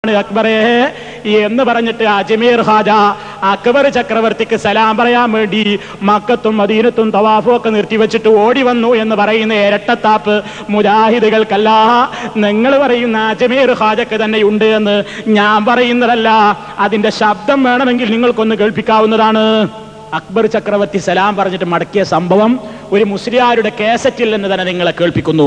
ആണ് അക്ബറേ എന്ന് പറഞ്ഞിട്ട് അജ്മീർ ഹാജ അക്ബർ ചക്രവർത്തിക്ക് സലാം പറയാൻ വേണ്ടി മക്കത്തും മദീനത്തും തവാഫും ഒക്കെ നിർത്തിവെച്ചിട്ട് ഓടി വന്നു എന്ന് പറയുന്ന ഇരട്ടത്താപ്പ് മുജാഹിദുകൾക്കല്ല നിങ്ങൾ പറയുന്ന അജ്മീർ ഹാജക്ക് തന്നെ ഉണ്ട് എന്ന് ഞാൻ പറയുന്നതല്ല അതിന്റെ ശബ്ദം വേണമെങ്കിൽ നിങ്ങൾക്കൊന്ന് കേൾപ്പിക്കാവുന്നതാണ് അക്ബർ ചക്രവർത്തി സലാം പറഞ്ഞിട്ട് മടക്കിയ സംഭവം ഒരു മുസ്ലിയാരുടെ കേസറ്റിൽ എന്ന് തന്നെ നിങ്ങളെ കേൾപ്പിക്കുന്നു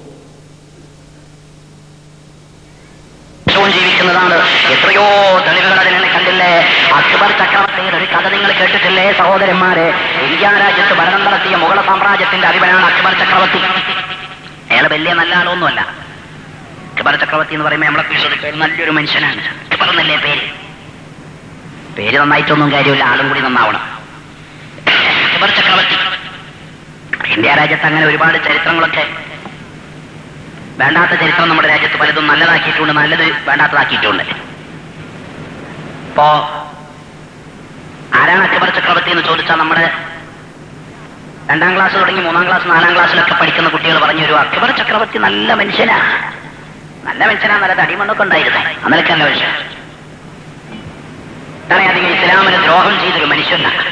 വർഷവും ജീവിക്കുന്നതാണ് എത്രയോ തെളിവുകൾ അതിനെ കണ്ടില്ലേ അക്ബർ ചക്രവർത്തിയുടെ ഒരു കഥ നിങ്ങൾ കേട്ടിട്ടില്ലേ സഹോദരന്മാരെ ഇന്ത്യ രാജ്യത്ത് ഭരണം നടത്തിയ മുഗള സാമ്രാജ്യത്തിന്റെ അധിപനാണ് അക്ബർ ചക്രവർത്തി അയാൾ വലിയ നല്ല ആളൊന്നുമല്ല അക്ബർ ചക്രവർത്തി എന്ന് പറയുമ്പോൾ നമ്മളെ വിശ്വസിക്കുന്ന നല്ലൊരു മനുഷ്യനാണ് അക്ബർ എന്നല്ലേ പേര് പേര് നന്നായിട്ടൊന്നും കാര്യമില്ല ആളും കൂടി നന്നാവണം അക്ബർ ചക്രവർത്തി ഇന്ത്യ രാജ്യത്ത് അങ്ങനെ ഒരുപാട് ചരിത്രങ്ങളൊക്കെ വേണ്ടാത്ത ചരിത്രം നമ്മുടെ രാജ്യത്ത് പലതും നല്ലതാക്കിയിട്ടുണ്ട് നല്ലത് വേണ്ടാത്തതാക്കിയിട്ടുണ്ട് ഇപ്പോ ആരാണ് അക്ബർ ചക്രവർത്തി എന്ന് ചോദിച്ചാൽ നമ്മുടെ രണ്ടാം ക്ലാസ് തുടങ്ങി മൂന്നാം ക്ലാസ് നാലാം ക്ലാസ്സിലൊക്കെ പഠിക്കുന്ന കുട്ടികൾ പറഞ്ഞു ഒരു അക്ബർ ചക്രവർത്തി നല്ല മനുഷ്യനാ നല്ല മനുഷ്യനാ നല്ല തടിമണ്ണൊക്കെ ഉണ്ടായിരുന്നേ അന്നലൊക്കെ നല്ല മനുഷ്യൻ അധികം ഇസ്ലാമിന് ദ്രോഹം ചെയ്തൊരു മനുഷ്യനാണ്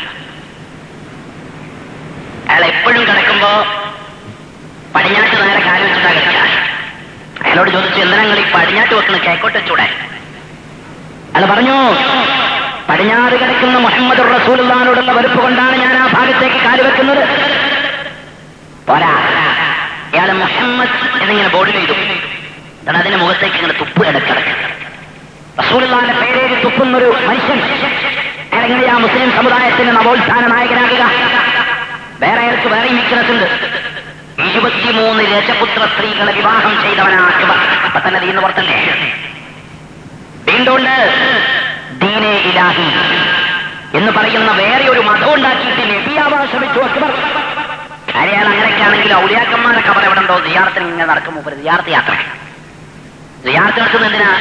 അയാൾ എപ്പോഴും കിടക്കുമ്പോ പടിഞ്ഞാട്ട് നേരെ കാല് വെച്ചിട്ടാ കിടക്കുക അയാളോട് ചോദിച്ചു എന്തിനാ നിങ്ങൾ ഈ പടിഞ്ഞാട്ട് വെക്കുന്ന കേക്കോട്ട് വെച്ചൂടെ അയാൾ പറഞ്ഞു പടിഞ്ഞാറ് കിടക്കുന്ന മുഹമ്മദ് റസൂലുള്ളാനോടുള്ള വെറുപ്പ് കൊണ്ടാണ് ഞാൻ ആ ഭാഗത്തേക്ക് കാല് വെക്കുന്നത് പോരാ ഇയാൾ മുഹമ്മദ് എന്നിങ്ങനെ ബോർഡിൽ എഴുതും എന്നിട്ട് അതിന്റെ മുഖത്തേക്ക് ഇങ്ങനെ തുപ്പ് കിടക്കിടക്ക് റസൂലുള്ളാന്റെ പേരേരി തുപ്പുന്നൊരു മനുഷ്യൻ അയാൾ എങ്ങനെയാ മുസ്ലിം സമുദായത്തിന്റെ നവോത്ഥാന നായകനാകുക വേറെ അയാൾക്ക് വേറെ വീക്ക്നെസ് ഉണ്ട് ഇരുപത്തിമൂന്ന് രജപുത്ര സ്ത്രീകളെ വിവാഹം ചെയ്തവനാ അക്ബർ അപ്പൊ തന്നെ തീർന്നു പുറത്തല്ലേ വീണ്ടുണ്ട് ദീനേ ഇലാഹി എന്ന് പറയുന്ന വേറെ ഒരു മതം ഉണ്ടാക്കിയിട്ട് നബിയാവാൻ ശ്രമിച്ചു അക്ബർ അയാൾ അങ്ങനെയൊക്കെയാണെങ്കിൽ ഔലിയാക്കന്മാരെ കബർ എവിടെ ഉണ്ടോ സിയാർത്തിന് ഇങ്ങനെ നടക്കും മൂപ്പര് സിയാർത്ത് യാത്ര സിയാർത്ത് നടത്തുന്ന എന്തിനാ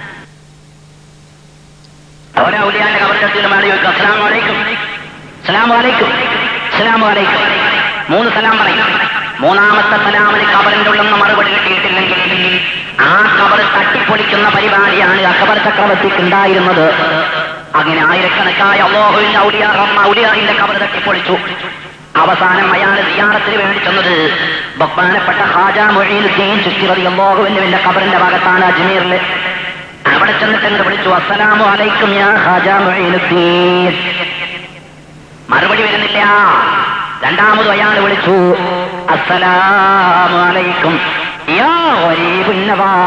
ഓരോ ഔലിയാന്റെ കബറിന്റെ വേണം ചോദിക്കും അസ്സലാം വലൈക്കും അസ്സലാം വലൈക്കും അസ്സലാം വലൈക്കും മൂന്ന് സലാം പറയും മൂന്നാമത്തെ സലാമിന് കബറിന്റെ ഉള്ളിൽ നിന്ന് മറുപടി കിട്ടിയിട്ടില്ലെങ്കിൽ ആ കബർ തട്ടിപ്പൊളിക്കുന്ന പരിപാടിയാണ് അക്ബർ ചക്രവർത്തിക്ക് ഉണ്ടായിരുന്നത് അങ്ങനെ ആയിരക്കണക്കായ അള്ളാഹുവിന്റെ ഔലിയ റമ്മ ഔലിയാറിന്റെ കബർ തട്ടിപ്പൊളിച്ചു അവസാനം അയാൾ സിയാറത്തിന് വേണ്ടി ചെന്നത് ബഹ്മാനപ്പെട്ട ഹാജ മൊഴിയിലുദ്ദീൻ ചുറ്റിറതി അള്ളാഹുവിന്റെ കബറിന്റെ ഭാഗത്താണ് അജ്മീറിൽ അവിടെ ചെന്നിട്ട് എന്ത് വിളിച്ചു അസ്സലാമു അലൈക്കും യാ ഹാജ മൊഴിയിലുദ്ദീൻ മറുപടി വരുന്നില്ല രണ്ടാമത് അയാൾ വിളിച്ചു അസ്സലാമു അലൈക്കും യാ ഗരീബുൻ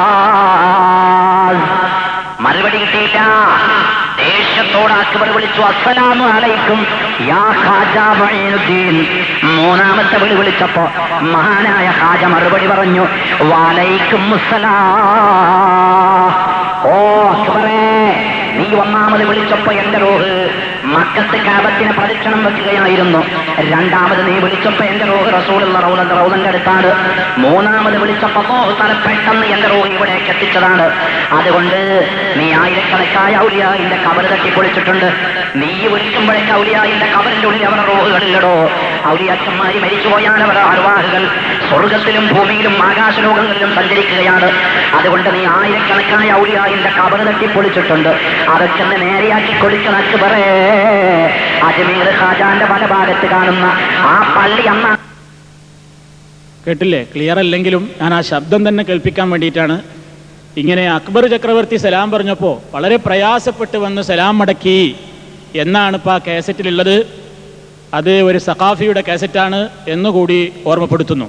നവാസ് മറുപടി കിട്ടിയില്ല ദേഷ്യത്തോട് അക്ബർ വിളിച്ചു അസ്സലാമു അലൈക്കും യാ ഖാജ മഈനുദ്ദീൻ മൂന്നാമത്തെ വിളി വിളിച്ചപ്പോ മഹാനായ ഖാജ മറുപടി പറഞ്ഞു വാലൈക്കും മുസ്സലാം ഓ അക്ബറേ നീ ഒന്നാമത് വിളിച്ചപ്പോ എന്റെ റോഹ് മക്കത്ത് കാബത്തിനെ പ്രദക്ഷിണം വെക്കുകയായിരുന്നു രണ്ടാമത് നീ വിളിച്ചപ്പോ എന്റെ റോഹ് റസൂലുള്ള റൗലന്റെ റൗലന്റെ അടുത്താണ് മൂന്നാമത് വിളിച്ചപ്പോ അല്ലാഹു തല പെട്ടെന്ന് എന്റെ റോഹ് ഇവിടേക്ക് എത്തിച്ചതാണ് അതുകൊണ്ട് നീ ആയിരക്കണക്കായ ഔലിയായിന്റെ കബർ തട്ടി പൊളിച്ചിട്ടുണ്ട് നീ വിളിക്കുമ്പോഴേക്ക് ഔലിയായിന്റെ കബറിന്റെ ഉള്ളിൽ അവരുടെ റോഹുകളില്ലടോ ഔലിയാക്കന്മാര് മരിച്ചുപോയാൽ അവരുടെ അർവാഹുകൾ സ്വർഗത്തിലും ഭൂമിയിലും ആകാശലോകങ്ങളിലും സഞ്ചരിക്കുകയാണ് അതുകൊണ്ട് നീ ആയിരക്കണക്കായ ഔലിയായിന്റെ കബർ തട്ടി പൊളിച്ചിട്ടുണ്ട് അതൊക്കെ ഒന്ന് നേരെയാക്കി കൊടുക്കുന്ന അക്ബറേ അജ്മീർ ഖാജാന്റെ പല ഭാഗത്ത് കാണുന്ന ആ പള്ളി അമ്മ കേട്ടില്ലേ ക്ലിയർ അല്ലെങ്കിലും ഞാൻ ആ ശബ്ദം തന്നെ കേൾപ്പിക്കാൻ വേണ്ടിയിട്ടാണ് ഇങ്ങനെ അക്ബർ ചക്രവർത്തി സലാം പറഞ്ഞപ്പോൾ വളരെ പ്രയാസപ്പെട്ട് വന്ന് സലാം മടക്കി എന്നാണ് ഇപ്പോൾ ആ കാസറ്റിലുള്ളത് അത് ഒരു സഖാഫിയുടെ കാസറ്റാണ് എന്നുകൂടി ഓർമ്മപ്പെടുത്തുന്നു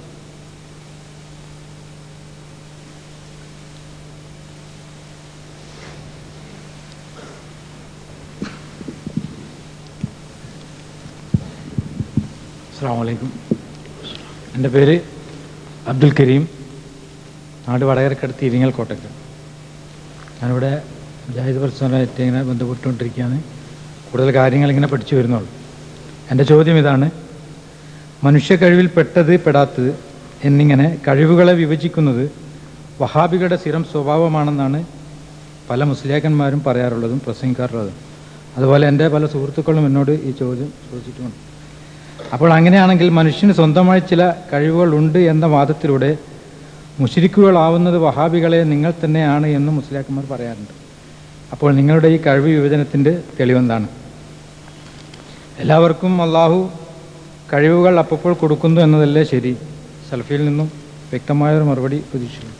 അസ്സാം വലൈക്കും എൻ്റെ പേര് അബ്ദുൽ കരീം നാട് വടകരക്കടുത്ത് ഇരിങ്ങൽ കോട്ടയ്ക്ക് ഞാനിവിടെ മുജാഹിദ് പ്രസ്ഥാനമായിട്ട് ഇങ്ങനെ ബന്ധപ്പെട്ടുകൊണ്ടിരിക്കുകയാണ് കൂടുതൽ കാര്യങ്ങൾ ഇങ്ങനെ പഠിച്ചു വരുന്നുള്ളൂ എൻ്റെ ചോദ്യം ഇതാണ് മനുഷ്യ കഴിവിൽ പെട്ടത് പെടാത്തത് എന്നിങ്ങനെ കഴിവുകളെ വിഭജിക്കുന്നത് വഹാബികളുടെ സ്ഥിരം സ്വഭാവമാണെന്നാണ് പല മുസ്ലിയാക്കന്മാരും പറയാറുള്ളതും പ്രസംഗിക്കാറുള്ളതും അതുപോലെ എൻ്റെ പല സുഹൃത്തുക്കളും എന്നോട് ഈ ചോദ്യം ചോദിച്ചിട്ടുമുണ്ട് അപ്പോൾ അങ്ങനെയാണെങ്കിൽ മനുഷ്യന് സ്വന്തമായി ചില കഴിവുകൾ ഉണ്ട് എന്ന വാദത്തിലൂടെ മുഷിരിക്കുകളാവുന്നത് വഹാബികളെ നിങ്ങൾ തന്നെയാണ് എന്ന് മുസ്ലിയാക്കന്മാർ പറയാറുണ്ട് അപ്പോൾ നിങ്ങളുടെ ഈ കഴിവ് വിഭജനത്തിൻ്റെ തെളിവെന്താണ് എല്ലാവർക്കും അള്ളാഹു കഴിവുകൾ അപ്പോൾ കൊടുക്കുന്നു എന്നതല്ലേ ശരി സൽഫിയിൽ നിന്നും വ്യക്തമായൊരു മറുപടി പ്രതീക്ഷിക്കുന്നു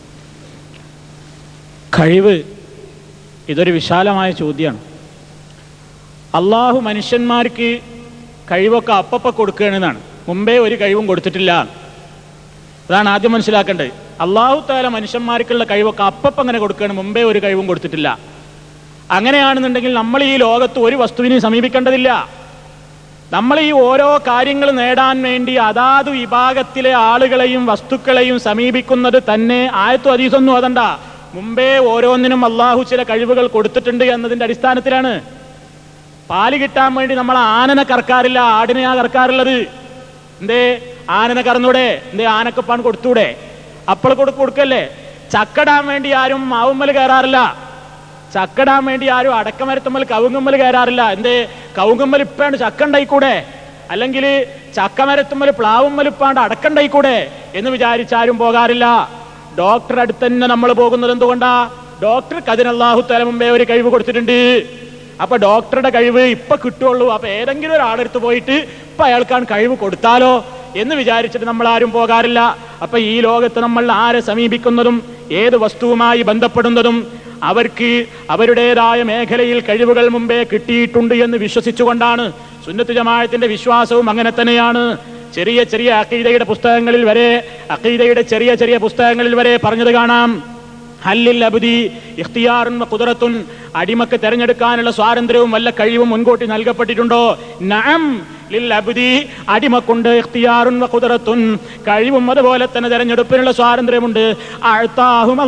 കഴിവ് ഇതൊരു വിശാലമായ ചോദ്യമാണ് അള്ളാഹു മനുഷ്യന്മാർക്ക് കഴിവൊക്കെ അപ്പപ്പ കൊടുക്കുകയാണെന്നാണ് മുമ്പേ ഒരു കഴിവും കൊടുത്തിട്ടില്ല അതാണ് ആദ്യം മനസ്സിലാക്കേണ്ടത് അള്ളാഹു താല മനുഷ്യന്മാർക്കുള്ള കഴിവൊക്കെ അപ്പപ്പം അങ്ങനെ കൊടുക്കുകയാണ് മുമ്പേ ഒരു കഴിവും കൊടുത്തിട്ടില്ല അങ്ങനെയാണെന്നുണ്ടെങ്കിൽ നമ്മൾ ഈ ലോകത്ത് ഒരു വസ്തുവിനെയും സമീപിക്കേണ്ടതില്ല നമ്മൾ ഈ ഓരോ കാര്യങ്ങൾ നേടാൻ വേണ്ടി അതാത് വിഭാഗത്തിലെ ആളുകളെയും വസ്തുക്കളെയും സമീപിക്കുന്നത് തന്നെ ആയത്തു അതീതൊന്നും അതണ്ട മുമ്പേ ഓരോന്നിനും അള്ളാഹു ചില കഴിവുകൾ കൊടുത്തിട്ടുണ്ട് എന്നതിന്റെ അടിസ്ഥാനത്തിലാണ് പാല് കിട്ടാൻ വേണ്ടി നമ്മൾ ആനനെ കറക്കാറില്ല ആടിനെയാ കറക്കാറുള്ളത് എന്തേ ആനനെ കറന്നൂടെ എന്തേ ആനക്കപ്പാൻ കൊടുത്തൂടെ അപ്പോൾ കൊടുക്ക് കൊടുക്കല്ലേ ചക്കടാൻ വേണ്ടി ആരും മാവുമ്മൽ കയറാറില്ല ചക്കടാൻ വേണ്ടി ആരും അടക്കമരത്തുമ്മൽ കവുങ്ങുമ്മൽ കയറാറില്ല എന്തേ കവുങ്ങുമ്മൽ ഇപ്പാണ്ട് ചക്ക ഉണ്ടായിക്കൂടെ അല്ലെങ്കിൽ ചക്കമരത്തുമ്മൽ പ്ലാവുമ്മൽ ഇപ്പാണ്ട് അടക്കണ്ടായിക്കൂടെ എന്ന് വിചാരിച്ചാരും പോകാറില്ല ഡോക്ടർ അടുത്ത് തന്നെ നമ്മൾ പോകുന്നത് എന്തുകൊണ്ടാ ഡോക്ടർക്ക് അതിന് അള്ളാഹു തല മുമ്പേ ഒരു കഴിവ് കൊടുത്തിട്ടുണ്ട് അപ്പൊ ഡോക്ടറുടെ കഴിവ് ഇപ്പൊ കിട്ടുള്ളൂ അപ്പൊ ഏതെങ്കിലും ഒരാളെടുത്ത് പോയിട്ട് ഇപ്പൊ അയാൾക്കാണ് കഴിവ് കൊടുത്താലോ എന്ന് വിചാരിച്ചിട്ട് നമ്മൾ ആരും പോകാറില്ല അപ്പൊ ഈ ലോകത്ത് നമ്മൾ ആരെ സമീപിക്കുന്നതും ഏത് വസ്തുവുമായി ബന്ധപ്പെടുന്നതും അവർക്ക് അവരുടേതായ മേഖലയിൽ കഴിവുകൾ മുമ്പേ കിട്ടിയിട്ടുണ്ട് എന്ന് വിശ്വസിച്ചുകൊണ്ടാണ് സുന്നത്ത് ജമാഅത്തിന്റെ വിശ്വാസവും അങ്ങനെ തന്നെയാണ് ചെറിയ ചെറിയ അക്കീദയുടെ പുസ്തകങ്ങളിൽ വരെ അക്കീദയുടെ ചെറിയ ചെറിയ പുസ്തകങ്ങളിൽ വരെ പറഞ്ഞത് കാണാം ഹല്ലിൽ അബുദി ഇഖ്തിയാറുൻ വ ഖുദ്റത്തുൻ അടിമക്ക് തെരഞ്ഞെടുക്കാനുള്ള സ്വാതന്ത്ര്യവും വല്ല കഴിവും മുൻകൂട്ടി നൽകപ്പെട്ടിട്ടുണ്ടോ നഅം ലിൽ അബുദി അടിമക്കുണ്ട് ഇഖ്തിയാറുൻ വ ഖുദ്റത്തുൻ കഴിവും അതുപോലെ തന്നെ തെരഞ്ഞെടുപ്പിനുള്ള സ്വാതന്ത്ര്യമുണ്ട് അഴ്ത്താഹും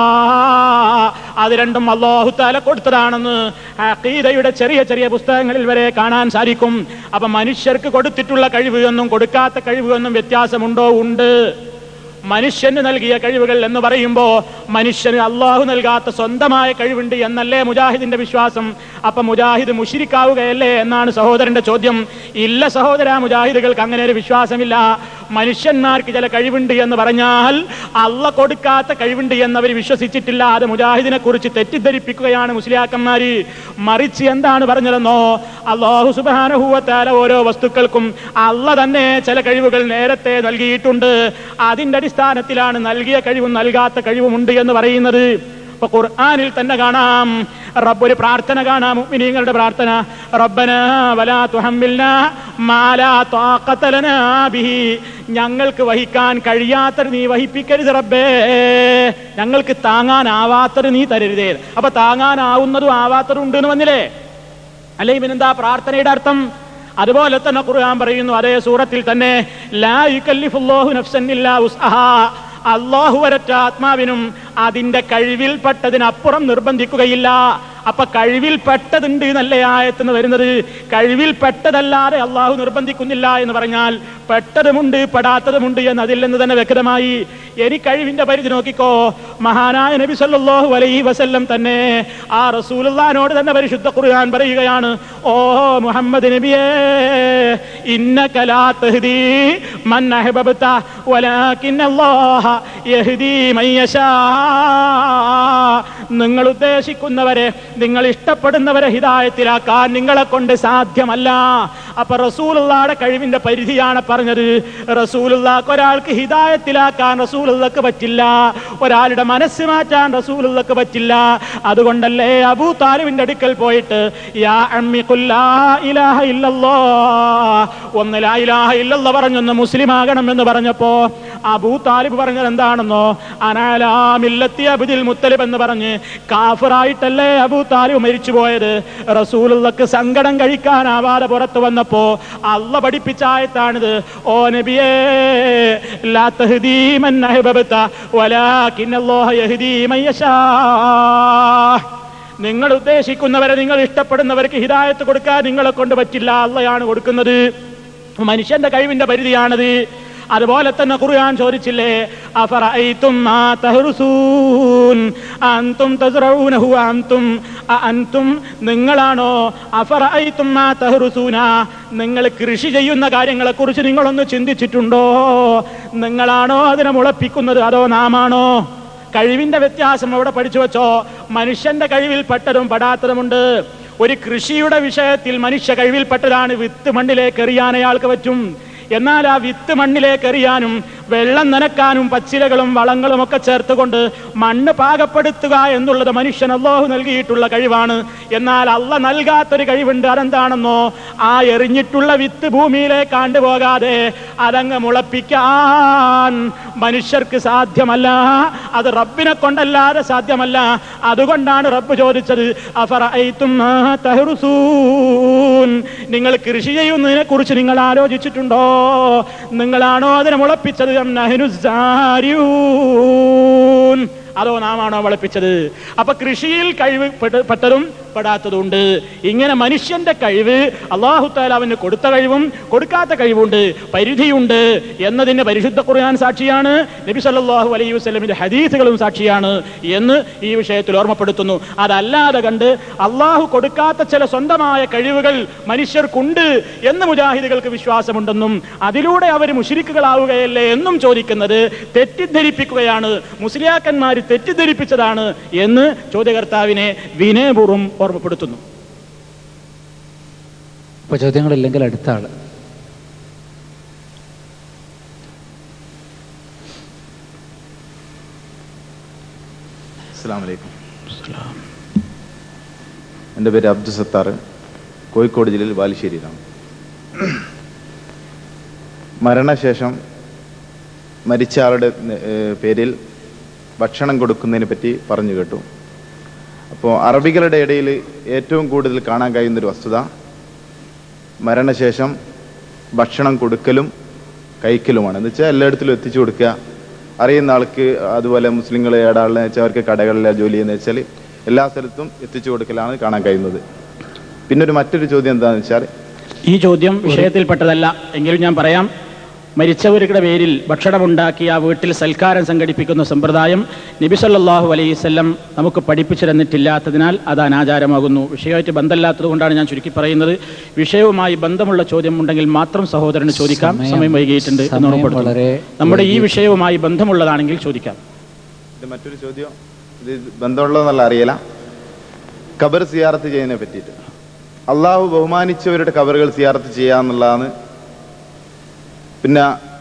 അത് രണ്ടും അല്ലാഹു തആല കൊടുത്തതാണെന്ന് അഖീദയുടെ ചെറിയ ചെറിയ പുസ്തകങ്ങളിൽ വരെ കാണാൻ സാധിക്കും അപ്പൊ മനുഷ്യർക്ക് കൊടുത്തിട്ടുള്ള കഴിവ് എന്നും കൊടുക്കാത്ത കഴിവ് എന്നും വ്യത്യാസമുണ്ടോ ഉണ്ട് മനുഷ്യന് നൽകിയ കഴിവുകൾ എന്ന് പറയുമ്പോൾ മനുഷ്യന് അള്ളാഹു നൽകാത്ത സ്വന്തമായ കഴിവുണ്ട് എന്നല്ലേ മുജാഹിദിന്റെ വിശ്വാസം അപ്പൊ മുജാഹിദ് മുഷിരിക്കാവുകയല്ലേ എന്നാണ് സഹോദരന്റെ ചോദ്യം ഇല്ല സഹോദര മുജാഹിദുകൾക്ക് അങ്ങനെ ഒരു വിശ്വാസമില്ല മനുഷ്യന്മാർക്ക് ചില കഴിവുണ്ട് എന്ന് പറഞ്ഞാൽ അള്ള കൊടുക്കാത്ത കഴിവുണ്ട് എന്നവർ വിശ്വസിച്ചിട്ടില്ല അത് മുജാഹിദിനെ കുറിച്ച് തെറ്റിദ്ധരിപ്പിക്കുകയാണ് മുസ്ലിയാക്കന്മാര് മറിച്ച് എന്താണ് പറഞ്ഞതെന്നോ അള്ളാഹു സുബാനഹൂവത്താല ഓരോ വസ്തുക്കൾക്കും അള്ള തന്നെ ചില കഴിവുകൾ നേരത്തെ നൽകിയിട്ടുണ്ട് അതിന്റെ അടിസ്ഥാനത്തിലാണ് നൽകിയ കഴിവും നൽകാത്ത കഴിവുമുണ്ട് എന്ന് പറയുന്നത് ഇപ്പൊ ഖുർആനിൽ തന്നെ കാണാം റബ്ബ് ഒരു പ്രാർത്ഥന കാണാം മുഅ്മിനീങ്ങളുടെ പ്രാർത്ഥന റബ്ബന വലാ തുഹമ്മിൽനാ മാ ലാ ത്വാഖത ലനാ ബിഹി ഞങ്ങൾക്ക് വഹിക്കാൻ കഴിയാത്തത് നീ വഹിപ്പിക്കരുത് റബ്ബേ ഞങ്ങൾക്ക് താങ്ങാനാവാത്തത് നീ തരരുതേ അപ്പൊ താങ്ങാനാവുന്നതും ആവാത്തതും ഉണ്ട് എന്ന് വന്നില്ലേ അല്ലെ ഇവനെന്താ പ്രാർത്ഥനയുടെ അർത്ഥം അതുപോലെ തന്നെ ഖുർആൻ പറയുന്നു അതേ സൂറത്തിൽ തന്നെ ലാ യുകല്ലിഫുല്ലാഹു നഫ്സൻ ഇല്ലാ ഉസ്അഹാ അള്ളാഹു വരറ്റ ആത്മാവിനും അതിന്റെ കഴിവിൽപ്പെട്ടതിനപ്പുറം നിർബന്ധിക്കുകയില്ല അപ്പൊ കഴിവിൽപ്പെട്ടതുണ്ട് എന്നല്ലേ ആയത്തിന് വരുന്നത് കഴിവിൽപ്പെട്ടതല്ലാതെ അള്ളാഹു നിർബന്ധിക്കുന്നില്ല എന്ന് പറഞ്ഞാൽ പെട്ടതുമുണ്ട് പെടാത്തതുമുണ്ട് എന്ന് അതിൽ നിന്ന് തന്നെ വ്യക്തമായി ഇനി കഴിവിന്റെ പരിധി നോക്കിക്കോ മഹാനായ നബി സല്ലല്ലാഹു അലൈഹി വസല്ലം തന്നെ ആ റസൂലുള്ളാഹിനോട് തന്നെ പരിശുദ്ധ ഖുർആൻ പറയുകയാണ് ഓ മുഹമ്മദ് നബിയേ ഇന്നക ലാ തഹ്ദി മൻ അഹ്ബബ്ത വലാകിൻ അല്ലാഹ യഹ്ദി മൻ യശാ നിങ്ങൾ ഉദ്ദേശിക്കുന്നവരെ നിങ്ങൾ ഇഷ്ടപ്പെടുന്നവരെ ഹിതായത്തിലാക്കാൻ നിങ്ങളെ കൊണ്ട് സാധ്യമല്ല അപ്പൊ റസൂലുള്ളാടെ കഴിവിന്റെ പരിധിയാണ് പറഞ്ഞത് റസൂലുള്ളാക്ക് ഒരാൾക്ക് ഹിതായത്തിലാക്കാൻ റസൂലുള്ളക്ക് പറ്റില്ല ഒരാളുടെ മനസ്സ് മാറ്റാൻ റസൂലുള്ളക്ക് പറ്റില്ല അതുകൊണ്ടല്ലേ അബൂ താലിബിന്റെ അടുക്കൽ പോയിട്ട് യാ അമ്മി ഖുൽ ലാ ഇലാഹ ഇല്ലല്ലാ ഒന്ന് ലാ ഇലാഹ ഇല്ലല്ലാ പറഞ്ഞൊന്ന് മുസ്ലിം ആകണം എന്ന് പറഞ്ഞപ്പോ അബൂ താലിബ് പറഞ്ഞത് എന്താണെന്നോ അനാലാമില്ലത്തി അബുദിൽ മുത്തലിബ് എന്ന് പറഞ്ഞ് കാഫറായിട്ടല്ലേ അബൂ താലിബ് മരിച്ചു പോയത് റസൂലുള്ളക്ക് സങ്കടം കഴിക്കാനാവാതെ പുറത്തു വന്നപ്പോ അള്ള പഠിപ്പിച്ച ആയത്താണിത് ഓ നബിയേ ലാ തഹ്ദീ മൻ അഹ്ബബ്ത വലാകിൻ അല്ലാഹ യഹ്ദീ മൻ യശാ നിങ്ങൾ ഉദ്ദേശിക്കുന്നവരെ നിങ്ങൾ ഇഷ്ടപ്പെടുന്നവർക്ക് ഹിദായത്ത് കൊടുക്കാൻ നിങ്ങളെ കൊണ്ട് പറ്റില്ല അള്ളയാണ് കൊടുക്കുന്നത് മനുഷ്യന്റെ കഴിവിന്റെ പരിധിയാണത് അതുപോലെ തന്നെ ഖുർആൻ ചോദിച്ചില്ലേ അഫറഅയ്തും മാ തഹ്റുസൂൻ അൻതും തസ്റഊനഹു അൻതും അ അൻതും നിങ്ങളാണോ അഫറഅയ്തും മാ തഹ്റുസൂന നിങ്ങൾ കൃഷി ചെയ്യുന്ന കാര്യങ്ങളെ കുറിച്ച് നിങ്ങളൊന്ന് ചിന്തിച്ചിട്ടുണ്ടോ നിങ്ങളാണോ അതിനെ മുളപ്പിക്കുന്നത് അതോ നാമാണോ കഴിവിന്റെ വ്യത്യാസം അവിടെ പഠിച്ചു വെച്ചോ മനുഷ്യന്റെ കഴിവിൽ പെട്ടതും പെടാത്തതുമുണ്ട് ഒരു കൃഷിയുടെ വിഷയത്തിൽ മനുഷ്യ കഴിവിൽപ്പെട്ടതാണ് വിത്ത് മണ്ണിലേക്ക് എറിയാൻ അയാൾക്ക് പറ്റും എന്നാൽ ആ വിത്ത് മണ്ണിലേക്ക് എറിയാനും വെള്ളം നനക്കാനും പച്ചിലകളും വളങ്ങളും ഒക്കെ ചേർത്തുകൊണ്ട് മണ്ണ് പാകപ്പെടുത്തുക എന്നുള്ളത് മനുഷ്യൻ അള്ളാഹു നൽകിയിട്ടുള്ള കഴിവാണ് എന്നാൽ അള്ള നൽകാത്തൊരു കഴിവുണ്ട് അതെന്താണെന്നോ ആ എറിഞ്ഞിട്ടുള്ള വിത്ത് ഭൂമിയിലേക്ക് കണ്ടുപോകാതെ അതങ്ങ് മുളപ്പിക്കാൻ മനുഷ്യർക്ക് സാധ്യമല്ല അത് റബ്ബിനെ കൊണ്ടല്ലാതെ സാധ്യമല്ല അതുകൊണ്ടാണ് റബ്ബ് ചോദിച്ചത് അഫറഅയ്തും മാ തഹ്റുസൂൻ നിങ്ങൾ കൃഷി ചെയ്യുന്നതിനെ കുറിച്ച് നിങ്ങൾ ആലോചിച്ചിട്ടുണ്ടോ നിങ്ങളാണോ അതിനെ മുളപ്പിച്ചത് അം നഹ്നു സാരിയൂൻ അതോ നാമാണോ വളപ്പിച്ചത് അപ്പൊ കൃഷിയിൽ കഴിവ് പെട്ട- പെട്ടതും പെടാത്തതുണ്ട് ഇങ്ങനെ മനുഷ്യന്റെ കഴിവ് അള്ളാഹുത്താല അവന് കൊടുത്ത കഴിവും കൊടുക്കാത്ത കഴിവുണ്ട് പരിധിയുണ്ട് എന്നതിന് പരിശുദ്ധ ഖുർആൻ സാക്ഷിയാണ് നബി സല്ലല്ലാഹു അലൈഹി വസല്ലമിന്റെ ഹദീസുകളും സാക്ഷിയാണ് എന്ന് ഈ വിഷയത്തിൽ ഓർമ്മപ്പെടുത്തുന്നു അതല്ലാതെ കണ്ട് അള്ളാഹു കൊടുക്കാത്ത ചില സ്വന്തമായ കഴിവുകൾ മനുഷ്യർക്കുണ്ട് എന്ന് മുജാഹിദുകൾക്ക് വിശ്വാസമുണ്ടെന്നും അതിലൂടെ അവർ മുഷിരിക്കുകളാവുകയല്ലേ എന്നും ചോദിക്കുന്നത് തെറ്റിദ്ധരിപ്പിക്കുകയാണ് മുസ്ലിയാക്കന്മാർ തെറ്റിദ്ധരിപ്പിച്ചതാണ് എന്ന് ചോദ്യകർത്താവിനെ വിനയപൂർവ്വം ഓർമ്മപ്പെടുത്തുന്നു ഇപ്പോൾ ചോദ്യങ്ങളില്ലെങ്കിൽ അടുത്ത ആൾ അസ്സാം വലൈക്കും എൻ്റെ പേര് അബ്ദുൽ സത്താർ കോഴിക്കോട് ജില്ലയിൽ ബാലുശ്ശേരിയിലാണ് മരണശേഷം മരിച്ച ആളുടെ ഏഹ്, പേരിൽ ഭക്ഷണം കൊടുക്കുന്നതിനെ പറ്റി പറഞ്ഞു കേട്ടു അപ്പോൾ അറബികളുടെ ഇടയിൽ ഏറ്റവും കൂടുതൽ കാണാൻ കഴിയുന്നൊരു വസ്തുത മരണശേഷം ഭക്ഷണം കൊടുക്കലും കഴിക്കലുമാണ് എന്ന് വെച്ചാൽ എല്ലായിടത്തിലും എത്തിച്ചു കൊടുക്കുക അറിയുന്ന ആൾക്ക് അതുപോലെ മുസ്ലിങ്ങൾ ഏടാളിനെ വെച്ചാൽ അവർക്ക് കടകളിലെ ജോലി എന്ന് വെച്ചാൽ എല്ലാ സ്ഥലത്തും എത്തിച്ചു കൊടുക്കലാണ് കാണാൻ കഴിയുന്നത് പിന്നെ ഒരു മറ്റൊരു ചോദ്യം എന്താണെന്ന് വെച്ചാൽ ഈ ചോദ്യം വിഷയത്തിൽപ്പെട്ടതല്ല എങ്കിലും ഞാൻ പറയാം മരിച്ചവരുടെ പേരിൽ ഭക്ഷണമുണ്ടാക്കി ആ വീട്ടിൽ സൽക്കാരം സംഘടിപ്പിക്കുന്ന സമ്പ്രദായം നബി സല്ലല്ലാഹു അലൈഹി വസല്ലം നമുക്ക് പഠിപ്പിച്ചു തന്നിട്ടില്ലാത്തതിനാൽ അത് അനാചാരമാകുന്നു വിഷയമായിട്ട് ബന്ധമില്ലാത്തത് കൊണ്ടാണ് ഞാൻ ചുരുക്കി പറയുന്നത് വിഷയവുമായി ബന്ധമുള്ള ചോദ്യം ഉണ്ടെങ്കിൽ മാത്രം സഹോദരന് ചോദിക്കാം സമയം- സമയം വൈകിയിട്ടുണ്ട് എന്ന് സമയം ഓർമ്മപ്പെടുത്തുന്നു. വളരെ നമ്മുടെ ഈ വിഷയവുമായി ബന്ധമുള്ളതാണെങ്കിൽ ചോദിക്കാം ഇത് മറ്റൊരു ചോദ്യം ഇത് ബന്ധമുള്ളതെന്നല്ല അറിയില്ല ഖബർ സിയാറത്ത് ചെയ്യുന്നതിനെ പറ്റിയിട്ട് അള്ളാഹു ബഹുമാനിച്ചവരുടെ ഖബറുകൾ സിയാറത്ത് ചെയ്യാന്നുള്ളതാണ് പിന്നെ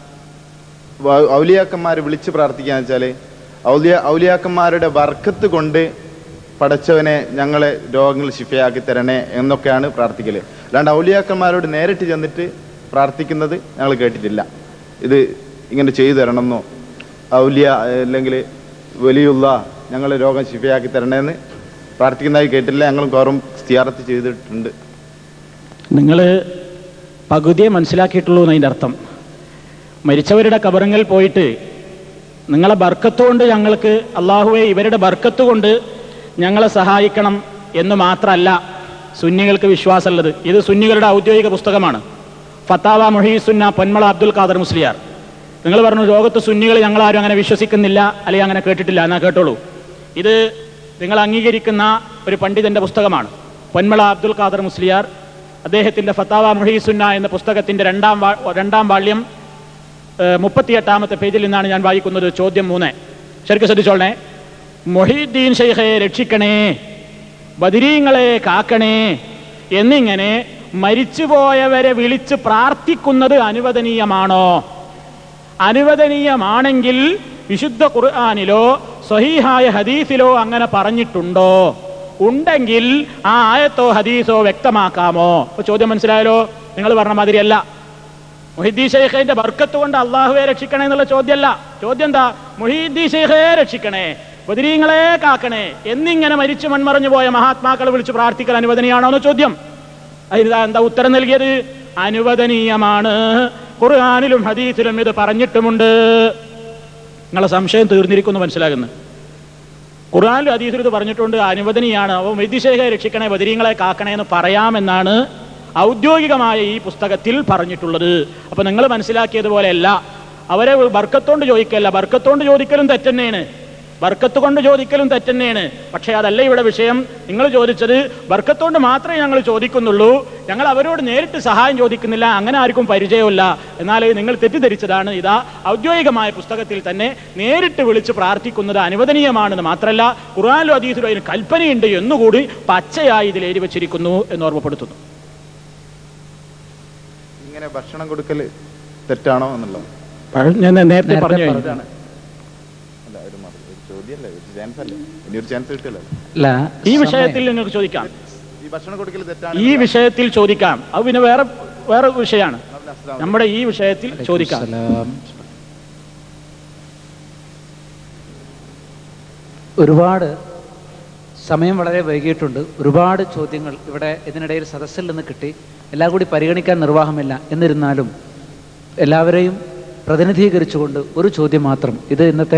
വ- ഔലിയാക്കന്മാർ വിളിച്ച് പ്രാർത്ഥിക്കാന്ന് വെച്ചാൽ ഔലിയ ഔലിയാക്കന്മാരുടെ വർക്കത്ത് കൊണ്ട് പടച്ചവനെ ഞങ്ങളെ രോഗങ്ങൾ ശിഫയാക്കി തരണേ എന്നൊക്കെയാണ് പ്രാർത്ഥിക്കല് അല്ലാണ്ട് ഔലിയാക്കന്മാരോട് നേരിട്ട് ചെന്നിട്ട് പ്രാർത്ഥിക്കുന്നത് ഞങ്ങൾ കേട്ടിട്ടില്ല ഇത് ഇങ്ങനെ ചെയ്തു തരണമെന്നോ ഔലിയ അല്ലെങ്കിൽ വലിയുള്ള ഞങ്ങളെ രോഗം ശിഫയാക്കി തരണേന്ന് പ്രാർത്ഥിക്കുന്നതായി കേട്ടില്ല ഞങ്ങളും കയറും സിയാറത്ത് ചെയ്തിട്ടുണ്ട് നിങ്ങൾ പകുതിയെ മനസ്സിലാക്കിയിട്ടുള്ളൂ എന്നതിൻ്റെ അർത്ഥം മരിച്ചവരുടെ കബറങ്ങൾ പോയിട്ട് നിങ്ങളെ ബർക്കത്ത് കൊണ്ട് ഞങ്ങൾക്ക് അള്ളാഹുവെ ഇവരുടെ ബർക്കത്ത് കൊണ്ട് ഞങ്ങളെ സഹായിക്കണം എന്ന് മാത്രമല്ല സുന്നികൾക്ക് വിശ്വാസമുള്ളത് ഇത് സുന്നികളുടെ ഔദ്യോഗിക പുസ്തകമാണ് ഫത്താവ മുഹീസുന്ന പൊന്മള അബ്ദുൽ ഖാദർ മുസ്ലിയാർ നിങ്ങൾ പറഞ്ഞു ലോകത്ത് സുന്നികൾ ഞങ്ങളാരും അങ്ങനെ വിശ്വസിക്കുന്നില്ല അല്ലെങ്കിൽ അങ്ങനെ കേട്ടിട്ടില്ല എന്നാ കേട്ടോളൂ ഇത് നിങ്ങൾ അംഗീകരിക്കുന്ന ഒരു പണ്ഡിതന്റെ പുസ്തകമാണ് പൊന്മള അബ്ദുൽ ഖാദർ മുസ്ലിയാർ അദ്ദേഹത്തിന്റെ ഫത്താവ മുഹീസുന്ന എന്ന പുസ്തകത്തിന്റെ രണ്ടാം വാ- രണ്ടാം വാള്യം ഏഹ്, മുപ്പത്തിയെട്ടാമത്തെ പേജിൽ നിന്നാണ് ഞാൻ വായിക്കുന്നത് ചോദ്യം മൂന്ന് ശരിക്കും ശ്രദ്ധിച്ചോളണേ മൊഹീദ്ദീൻ ഷെയ്ഖയെ രക്ഷിക്കണേ ബദിരീങ്ങളെ കാക്കണേ എന്നിങ്ങനെ മരിച്ചുപോയവരെ വിളിച്ച് പ്രാർത്ഥിക്കുന്നത് അനുവദനീയമാണോ അനുവദനീയമാണെങ്കിൽ വിശുദ്ധ ഖുർആാനിലോ സ്വഹീഹായ ഹദീസിലോ അങ്ങനെ പറഞ്ഞിട്ടുണ്ടോ ഉണ്ടെങ്കിൽ ആ ആയത്തോ ഹദീസോ വ്യക്തമാക്കാമോ ഇപ്പൊ ചോദ്യം മനസ്സിലായാലോ നിങ്ങൾ പറഞ്ഞ മാതിരിയല്ല മൊഹിദ്ദീൻ ഷെയ്ഖിന്റെ ബർക്കത്ത് കൊണ്ട് അള്ളാഹുവെ രക്ഷിക്കണേ എന്നുള്ള ചോദ്യമല്ല ചോദ്യം എന്താ മൊഹീദ്ദീൻ ഷെയ്ഖയെ രക്ഷിക്കണേ ബദിരീങ്ങളെ കാക്കണേ എന്നിങ്ങനെ മരിച്ചു മൺമറഞ്ഞു പോയ മഹാത്മാക്കളെ വിളിച്ച് പ്രാർത്ഥിക്കൽ അനുവദനീയാണോ എന്ന് ചോദ്യം അതിന് എന്താ ഉത്തരം നൽകിയത് അനുവദനീയമാണ് ഖുർആാനിലും ഹദീസിലും ഇത് പറഞ്ഞിട്ടുമുണ്ട് നിങ്ങളെ സംശയം തീർന്നിരിക്കുന്നു മനസ്സിലാകുന്നു ഖുർആാനിലും ഹദീസിലും ഇത് പറഞ്ഞിട്ടുണ്ട് അനുവദനീയാണ് അപ്പോൾ വൈദ്യശേഖരെ രക്ഷിക്കണേ ബദിരീങ്ങളെ കാക്കണേ എന്ന് പറയാമെന്നാണ് ഔദ്യോഗികമായ ഈ പുസ്തകത്തിൽ പറഞ്ഞിട്ടുള്ളത് അപ്പൊ നിങ്ങൾ മനസ്സിലാക്കിയതുപോലെയല്ല അവരെ ബർക്കത്തോണ്ട് ചോദിക്കല്ല ബർക്കത്തോണ്ട് ചോദിക്കലും തെറ്റന്നെയാണ് ബർക്കത്ത് കൊണ്ട് ചോദിക്കലും തെറ്റന്നെയാണ് പക്ഷേ അതല്ല ഇവിടെ വിഷയം നിങ്ങൾ ചോദിച്ചത് ബർക്കത്തോണ്ട് മാത്രമേ ഞങ്ങൾ ചോദിക്കുന്നുള്ളൂ ഞങ്ങൾ അവരോട് നേരിട്ട് സഹായം ചോദിക്കുന്നില്ല അങ്ങനെ ആർക്കും പരിചയമില്ല എന്നാൽ നിങ്ങൾ തെറ്റിദ്ധരിച്ചതാണ് ഇതാ ഔദ്യോഗികമായ പുസ്തകത്തിൽ തന്നെ നേരിട്ട് വിളിച്ച് പ്രാർത്ഥിക്കുന്നത് അനുവദനീയമാണെന്ന് മാത്രമല്ല ഖുർആാനിലും അതീതിലും അതിന് കൽപ്പനയുണ്ട് എന്നുകൂടി പച്ചയായി ഇതിൽ എഴുതി വച്ചിരിക്കുന്നു എന്ന് ഓർമ്മപ്പെടുത്തുന്നു ഇങ്ങനെ ഭക്ഷണം കൊടുക്കൽ തെറ്റാണോ എന്നുള്ളത് ഞാൻ നേരത്തെ നേരത്തെ പറഞ്ഞു പറഞ്ഞു. ഇതാണ് അല്ല ഒരു മറു- ഒരു ചോദ്യമല്ലേ ഒരു ചാൻസ് അല്ലേ ഇനി ഒരു ചാൻസ് കിട്ടില്ലല്ലോ അല്ല ഈ വിഷയത്തിൽ നിങ്ങൾക്ക് ചോദിക്കാം ഈ ഭക്ഷണം കൊടുക്കൽ തെറ്റാണ് ഈ വിഷയത്തിൽ ചോദിക്കാം അത് പിന്നെ വേറെ വേറെ വിഷയമാണ് നമ്മുടെ ഈ വിഷയത്തിൽ ചോദിക്കാം സലാം. ഒരുപാട് സമയം വളരെ വൈകിയിട്ടുണ്ട് ഒരുപാട് ചോദ്യങ്ങൾ ഇവിടെ ഇതിനിടയിൽ സദസ്സിൽ നിന്ന് കിട്ടി എല്ലാം കൂടി പരിഗണിക്കാൻ നിർവാഹമില്ല എന്നിരുന്നാലും എല്ലാവരെയും പ്രതിനിധീകരിച്ചുകൊണ്ട് ഒരു ചോദ്യം മാത്രം ഇത് ഇന്നത്തെ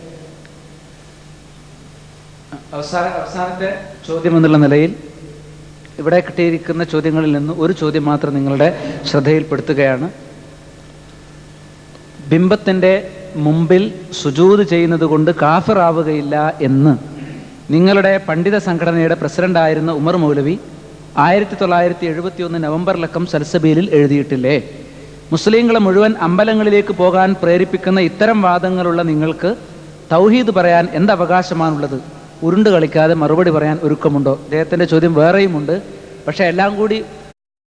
അവസാന അവസാനത്തെ ചോദ്യം എന്നുള്ള നിലയിൽ ഇവിടെ കിട്ടിയിരിക്കുന്ന ചോദ്യങ്ങളിൽ നിന്ന് ഒരു ചോദ്യം മാത്രം നിങ്ങളുടെ ശ്രദ്ധയിൽപ്പെടുത്തുകയാണ് ബിംബത്തിൻ്റെ മുമ്പിൽ സുജൂത് ചെയ്യുന്നത് കൊണ്ട് കാഫിറാവുകയില്ല എന്ന് നിങ്ങളുടെ പണ്ഡിത സംഘടനയുടെ പ്രസിഡന്റായിരുന്ന ഉമർ മൗലവി ആയിരത്തി തൊള്ളായിരത്തി എഴുപത്തി ഒന്ന് നവംബറിലക്കം സൽസബീലിൽ എഴുതിയിട്ടില്ലേ മുസ്ലിങ്ങളെ മുഴുവൻ അമ്പലങ്ങളിലേക്ക് പോകാൻ പ്രേരിപ്പിക്കുന്ന ഇത്തരം വാദങ്ങളുള്ള നിങ്ങൾക്ക് തൗഹീദ് പറയാൻ എന്ത് അവകാശമാണുള്ളത് ഉരുണ്ട് കളിക്കാതെ മറുപടി പറയാൻ ഒരുക്കമുണ്ടോ അദ്ദേഹത്തിൻ്റെ ചോദ്യം വേറെയുമുണ്ട് പക്ഷേ എല്ലാം കൂടി